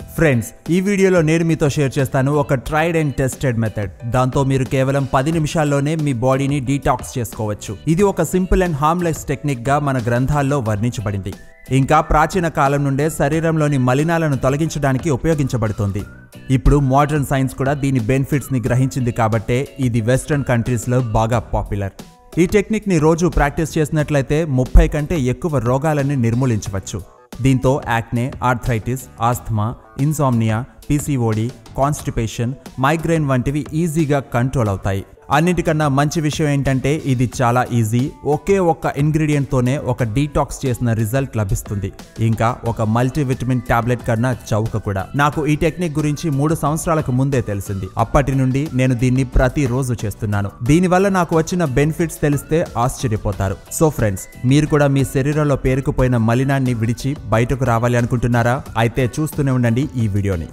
friends ఈ వీడియోలో నేను మీతో షేర్ చేస్తాను ఒక ట్రైడ్ అండ్ టెస్టెడ్ మెథడ్ దాంతో మీరు కేవలం పది నిమిషాల్లోనే మీ బాడీని డీటాక్స్ చేసుకోవచ్చు ఇది ఒక సింపుల్ అండ్ హార్మ్లెస్ టెక్నిక్ గా మన గ్రంథాల్లో వర్ణించబడింది ఇంకా ప్రాచీన కాలం నుండే శరీరంలోని మలినాలను తొలగించడానికి ఉపయోగించబడుతుంది ఇప్పుడు మోడర్న్ సైన్స్ కూడా దీని బెనిఫిట్స్ ని గ్రహించింది కాబట్టే ఇది వెస్ట్రన్ కంట్రీస్ లో బాగా పాపులర్ ఈ టెక్నిక్ ని రోజు ప్రాక్టీస్ చేసినట్లయితే ముప్పై కంటే ఎక్కువ రోగాలని నిర్మూలించవచ్చు దీంతో acne arthritis asthma insomnia PCOD constipation migraine వంటివి ఈజీగా కంట్రోల్ అవుతాయి అన్నిటికన్నా మంచి విషయం ఏంటంటే ఇది చాలా ఈజీ ఒకే ఒక్క ఇంగ్రీడియంట్తోనే ఒక డీటాక్స్ చేసిన రిజల్ట్ లభిస్తుంది ఇంకా ఒక మల్టీవిటమిన్ టాబ్లెట్ కన్నా చౌక కూడా నాకు ఈ టెక్నిక్ గురించి మూడు సంవత్సరాలకు ముందే తెలిసింది అప్పటి నుండి నేను దీన్ని ప్రతిరోజు చేస్తున్నాను దీనివల్ల నాకు వచ్చిన బెనిఫిట్స్ తెలిస్తే ఆశ్చర్యపోతారు సో ఫ్రెండ్స్ మీరు కూడా మీ శరీరంలో పేరుకుపోయిన మలినాన్ని విడిచి బయటకు రావాలి అనుకుంటున్నారా అయితే చూస్తూనే ఉండండి ఈ వీడియోని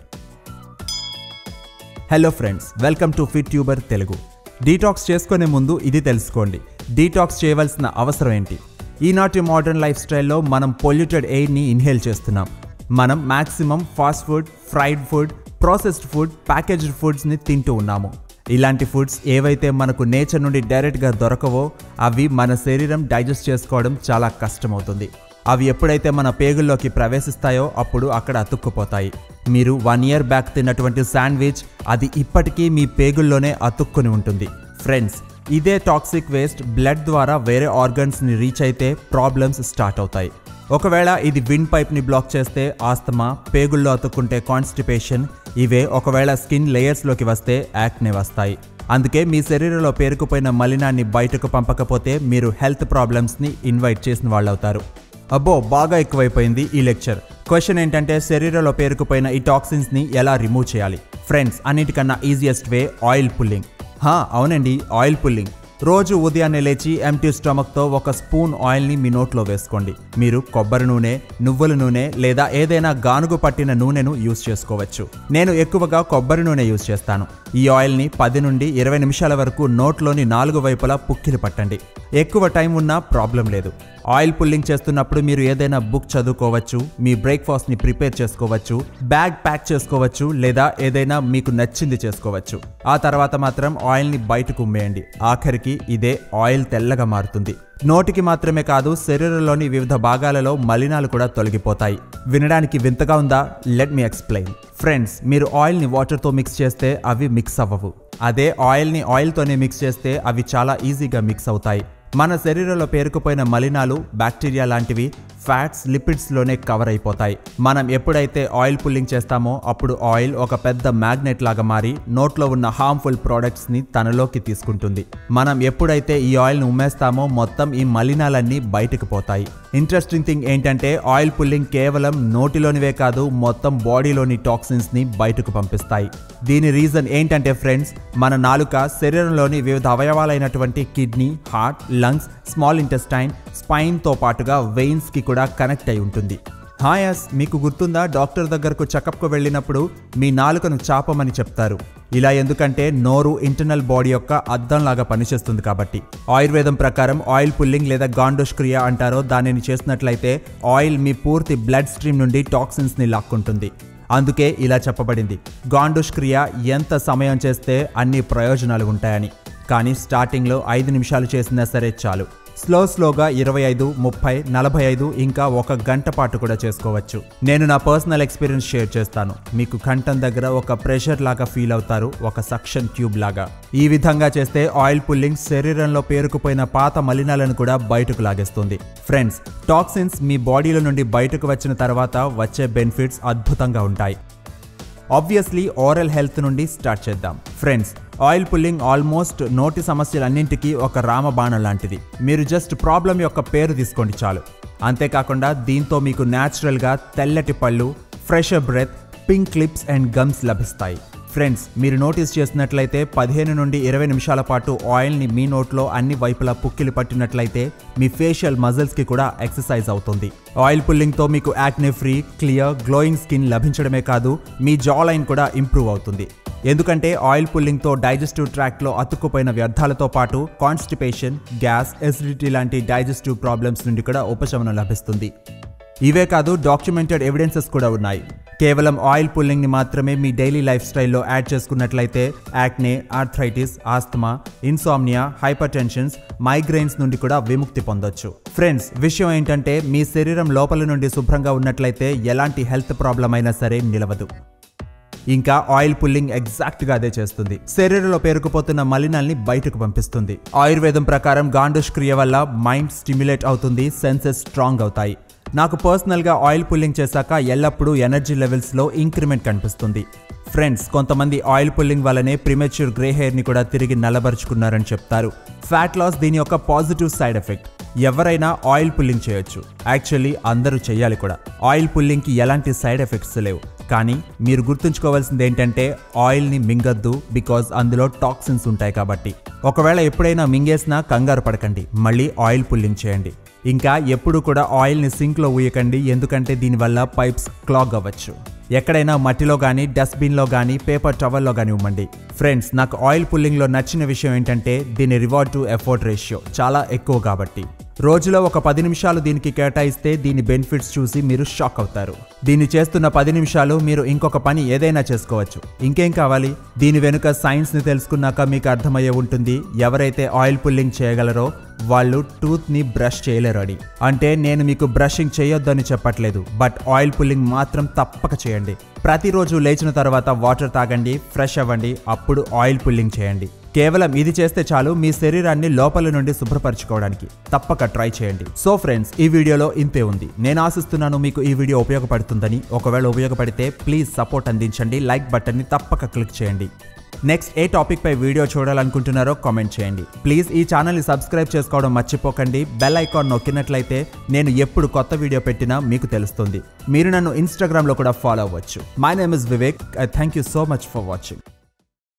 hello friends welcome to Fit Tuber Telugu detox చేసుకునే ముందు ఇది తెలుసుకోండి డీటాక్స్ చేయవలసిన అవసరం ఏంటి ఈనాటి మోడర్న్ లైఫ్ స్టైల్లో మనం పొల్యూటెడ్ ఎయిర్ని ఇన్హేల్ చేస్తున్నాం మనం maximum fast food fried food processed food packaged ఫుడ్స్ని తింటూ ఉన్నాము ఇలాంటి ఫుడ్స్ ఏవైతే మనకు నేచర్ నుండి డైరెక్ట్గా దొరకవో అవి మన శరీరం డైజెస్ట్ చేసుకోవడం చాలా కష్టమవుతుంది అవి ఎప్పుడైతే మన పేగుల్లోకి ప్రవేశిస్తాయో అప్పుడు అక్కడ అతుక్కుపోతాయి మీరు వన్ ఇయర్ బ్యాక్ తిన్నటువంటి శాండ్విచ్ అది ఇప్పటికీ మీ పేగుల్లోనే అతుక్కుని ఉంటుంది ఫ్రెండ్స్ ఇదే టాక్సిక్ వేస్ట్ బ్లడ్ ద్వారా వేరే ఆర్గన్స్ని రీచ్ అయితే ప్రాబ్లమ్స్ స్టార్ట్ అవుతాయి ఒకవేళ ఇది విండ్ పైప్ని బ్లాక్ చేస్తే ఆస్తమా పేగుల్లో అతుక్కుంటే కాన్స్టిపేషన్ ఇవే ఒకవేళ స్కిన్ లేయర్స్లోకి వస్తే యాక్నే వస్తాయి అందుకే మీ శరీరంలో పేరుకుపోయిన మలినాన్ని బయటకు పంపకపోతే మీరు హెల్త్ ప్రాబ్లమ్స్ని ఇన్వైట్ చేసిన వాళ్ళవుతారు అబ్బో బాగా ఎక్కువైపోయింది ఈ లెక్చర్ క్వశ్చన్ ఏంటంటే శరీరంలో పేరుకుపోయిన ఈ టాక్సిన్స్ని ఎలా రిమూవ్ చేయాలి ఫ్రెండ్స్ అన్నిటికన్నా ఈజియెస్ట్ వే ఆయిల్ పుల్లింగ్ హా అవునండి ఆయిల్ పుల్లింగ్ రోజు ఉదయాన్నే లేచి ఎంటీ స్టమక్తో ఒక స్పూన్ ఆయిల్ని మీ నోట్లో వేసుకోండి మీరు కొబ్బరి నూనె నువ్వుల నూనె లేదా ఏదైనా గానుగు పట్టిన నూనెను యూస్ చేసుకోవచ్చు నేను ఎక్కువగా కొబ్బరి నూనె యూస్ చేస్తాను ఈ ఆయిల్ని పది నుండి ఇరవై నిమిషాల వరకు నోట్లోని నాలుగు వైపులా పుక్కిలి పట్టండి ఎక్కువ టైం ఉన్నా ప్రాబ్లం లేదు ఆయిల్ పుల్లింగ్ చేస్తున్నప్పుడు మీరు ఏదైనా బుక్ చదువుకోవచ్చు మీ బ్రేక్ఫాస్ట్ని ప్రిపేర్ చేసుకోవచ్చు బ్యాగ్ ప్యాక్ చేసుకోవచ్చు లేదా ఏదైనా మీకు నచ్చింది చేసుకోవచ్చు ఆ తర్వాత మాత్రం ఆయిల్ని బయటకు ఉమ్మేయండి ఆఖరికి ఇదే ఆయిల్ తెల్లగా మారుతుంది నోటికి మాత్రమే కాదు శరీరంలోని వివిధ భాగాలలో మలినాలు కూడా తొలగిపోతాయి వినడానికి వింతగా ఉందా లెట్ మీ ఎక్స్ప్లెయిన్ ఫ్రెండ్స్ మీరు ఆయిల్ని వాటర్తో మిక్స్ చేస్తే అవి మిక్స్ అవ్వవు అదే ఆయిల్ని ఆయిల్తోనే మిక్స్ చేస్తే అవి చాలా ఈజీగా మిక్స్ అవుతాయి మన శరీరంలో పేరుకుపోయిన మలినాలు బ్యాక్టీరియా లాంటివి ఫ్యాట్స్ లిపిడ్స్లోనే కవర్ అయిపోతాయి మనం ఎప్పుడైతే ఆయిల్ పుల్లింగ్ చేస్తామో అప్పుడు ఆయిల్ ఒక పెద్ద మ్యాగ్నెట్ లాగా మారి నోట్లో ఉన్న హార్మ్ఫుల్ ప్రోడక్ట్స్ని తనలోకి తీసుకుంటుంది మనం ఎప్పుడైతే ఈ ఆయిల్ని ఉమ్మేస్తామో మొత్తం ఈ మలినాలన్నీ బయటకు పోతాయి ఇంట్రెస్టింగ్ థింగ్ ఏంటంటే ఆయిల్ పుల్లింగ్ కేవలం నోటిలోనివే కాదు మొత్తం బాడీలోని టాక్సిన్స్ని బయటకు పంపిస్తాయి దీని రీజన్ ఏంటంటే ఫ్రెండ్స్ మన నాలుక శరీరంలోని వివిధ అవయవాలైనటువంటి kidney heart lungs small intestine స్పైన్తో పాటుగా వెయిన్స్కి కూడా కనెక్ట్ అయి ఉంటుంది హాయస్ మీకు గుర్తుందా డాక్టర్ దగ్గరకు చెకప్కు వెళ్ళినప్పుడు మీ నాలుకను చాపమని చెప్తారు ఇలా ఎందుకంటే నోరు ఇంటర్నల్ బాడీ యొక్క అద్దంలాగా పనిచేస్తుంది కాబట్టి ఆయుర్వేదం ప్రకారం ఆయిల్ పుల్లింగ్ లేదా గాండోష్క్రియ అంటారో దానిని చేసినట్లయితే ఆయిల్ మీ పూర్తి బ్లడ్ స్ట్రీమ్ నుండి టాక్సిన్స్ని లాక్కుంటుంది అందుకే ఇలా చెప్పబడింది గాండుష్క్రియ ఎంత సమయం చేస్తే అన్ని ప్రయోజనాలు ఉంటాయని కానీ స్టార్టింగ్లో ఐదు నిమిషాలు చేసినా సరే చాలు స్లో స్లోగా ఇరవై ఐదు ముప్పై నలభై ఐదు ఇంకా ఒక గంట పాటు కూడా చేసుకోవచ్చు నేను నా పర్సనల్ ఎక్స్పీరియన్స్ షేర్ చేస్తాను మీకు కంఠం దగ్గర ఒక ప్రెషర్ లాగా ఫీల్ అవుతారు ఒక సక్షన్ ట్యూబ్ లాగా ఈ విధంగా చేస్తే ఆయిల్ పుల్లింగ్ శరీరంలో పేరుకుపోయిన పాత మలినాలను కూడా బయటకు లాగేస్తుంది ఫ్రెండ్స్ టాక్సిన్స్ మీ బాడీలో నుండి బయటకు వచ్చిన తర్వాత వచ్చే బెనిఫిట్స్ అద్భుతంగా ఉంటాయి ఆబ్వియస్లీ ఓరల్ హెల్త్ నుండి స్టార్ట్ చేద్దాం ఫ్రెండ్స్ ఆయిల్ పుల్లింగ్ ఆల్మోస్ట్ నోటి సమస్యలన్నింటికీ ఒక రామబాణం లాంటిది మీరు జస్ట్ ప్రాబ్లం యొక్క పేరు తీసుకోండి చాలు అంతేకాకుండా దీంతో మీకు న్యాచురల్గా తెల్లటి పళ్ళు fresh breath pink lips and gums లభిస్తాయి ఫ్రెండ్స్ మీరు నోటీస్ చేసినట్లయితే పదిహేను నుండి ఇరవై నిమిషాల పాటు ఆయిల్ని మీ నోట్లో అన్ని వైపులా పుక్కిలి పట్టినట్లయితే మీ ఫేషియల్ మజిల్స్కి కూడా ఎక్సర్సైజ్ అవుతుంది ఆయిల్ పుల్లింగ్తో మీకు acne free clear glowing skin లభించడమే కాదు మీ జా లైన్ కూడా ఇంప్రూవ్ అవుతుంది ఎందుకంటే ఆయిల్ పుల్లింగ్తో డైజెస్టివ్ ట్రాక్లో అతుక్కుపోయిన వ్యర్థాలతో పాటు కాన్స్టిపేషన్ గ్యాస్ ఎసిడిటీ లాంటి డైజెస్టివ్ ప్రాబ్లమ్స్ నుండి కూడా ఉపశమనం లభిస్తుంది ఇవే కాదు డాక్యుమెంటెడ్ ఎవిడెన్సెస్ కూడా ఉన్నాయి కేవలం ఆయిల్ పుల్లింగ్ని మాత్రమే మీ డైలీ లైఫ్ స్టైల్లో యాడ్ చేసుకున్నట్లయితే acne arthritis asthma insomnia hypertensions migraines నుండి కూడా విముక్తి పొందొచ్చు ఫ్రెండ్స్ విషయం ఏంటంటే మీ శరీరం లోపల నుండి శుభ్రంగా ఉన్నట్లయితే ఎలాంటి హెల్త్ ప్రాబ్లం అయినా సరే నిలవదు ఇంకా ఆయిల్ పుల్లింగ్ ఎగ్జాక్ట్ గా అదే చేస్తుంది శరీరంలో పేరుకుపోతున్న మలినాల్ని బయటకు పంపిస్తుంది ఆయుర్వేదం ప్రకారం గాండుష్ క్రియ వల్ల మైండ్ స్టిమ్యులేట్ అవుతుంది సెన్సెస్ స్ట్రాంగ్ అవుతాయి నాకు పర్సనల్ గా ఆయిల్ పుల్లింగ్ చేశాక ఎల్లప్పుడూ ఎనర్జీ లెవెల్స్ లో ఇంక్రిమెంట్ కనిపిస్తుంది ఫ్రెండ్స్ కొంతమంది ఆయిల్ పుల్లింగ్ వల్లనే ప్రిమెచ్యూర్ గ్రే హెయిర్ ని కూడా తిరిగి నల్లబరుచుకున్నారని చెప్తారు ఫ్యాట్ లాస్ దీని యొక్క పాజిటివ్ సైడ్ ఎఫెక్ట్ ఎవరైనా ఆయిల్ పుల్లింగ్ చేయొచ్చు యాక్చువల్లీ అందరూ చేయాలి కూడా ఆయిల్ పుల్లింగ్కి ఎలాంటి సైడ్ ఎఫెక్ట్స్ లేవు కానీ మీరు గుర్తుంచుకోవాల్సింది ఏంటంటే ఆయిల్ని మింగద్దు బికాజ్ అందులో టాక్సిన్స్ ఉంటాయి కాబట్టి ఒకవేళ ఎప్పుడైనా మింగేసినా కంగారు పడకండి మళ్ళీ ఆయిల్ పుల్లింగ్ చేయండి ఇంకా ఎప్పుడు కూడా ఆయిల్ని సింక్లో ఊయకండి ఎందుకంటే దీనివల్ల పైప్స్ క్లాగ్ అవ్వచ్చు ఎక్కడైనా మట్టిలో కానీ డస్ట్బిన్లో కానీ పేపర్ టవల్లో కానీ ఇవ్వండి ఫ్రెండ్స్ నాకు ఆయిల్ పుల్లింగ్లో నచ్చిన విషయం ఏంటంటే దీని రివార్డ్ టు ఎఫోర్ట్ రేషియో చాలా ఎక్కువ కాబట్టి రోజులో ఒక పది నిమిషాలు దీనికి కేటాయిస్తే దీని బెనిఫిట్స్ చూసి మీరు షాక్ అవుతారు దీన్ని చేస్తున్న పది నిమిషాలు మీరు ఇంకొక పని ఏదైనా చేసుకోవచ్చు ఇంకేం కావాలి దీని వెనుక సైన్స్ని తెలుసుకున్నాక మీకు అర్థమయ్యే ఉంటుంది ఎవరైతే ఆయిల్ పుల్లింగ్ చేయగలరో వాళ్ళు టూత్ని బ్రష్ చేయలేరు అని అంటే నేను మీకు బ్రషింగ్ చేయొద్దని చెప్పట్లేదు బట్ ఆయిల్ పుల్లింగ్ మాత్రం తప్పక చేయండి ప్రతిరోజు లేచిన తర్వాత వాటర్ తాగండి ఫ్రెష్ అవ్వండి అప్పుడు ఆయిల్ పుల్లింగ్ చేయండి కేవలం ఇది చేస్తే చాలు మీ శరీరాన్ని లోపల నుండి శుభ్రపరచుకోవడానికి తప్పక ట్రై చేయండి సో ఫ్రెండ్స్ ఈ వీడియోలో ఇంతే ఉంది నేను ఆశిస్తున్నాను మీకు ఈ వీడియో ఉపయోగపడుతుందని ఒకవేళ ఉపయోగపడితే ప్లీజ్ సపోర్ట్ అందించండి లైక్ బటన్ని తప్పక క్లిక్ చేయండి నెక్స్ట్ ఏ టాపిక్ పై వీడియో చూడాలనుకుంటున్నారో కామెంట్ చేయండి ప్లీజ్ ఈ ఛానల్ని సబ్స్క్రైబ్ చేసుకోవడం మర్చిపోకండి బెల్ ఐకాన్ నొక్కినట్లయితే నేను ఎప్పుడు కొత్త వీడియో పెట్టినా మీకు తెలుస్తుంది మీరు నన్ను ఇన్స్టాగ్రామ్లో కూడా ఫాలో అవ్వచ్చు my name is Vivek I thank you so much for watching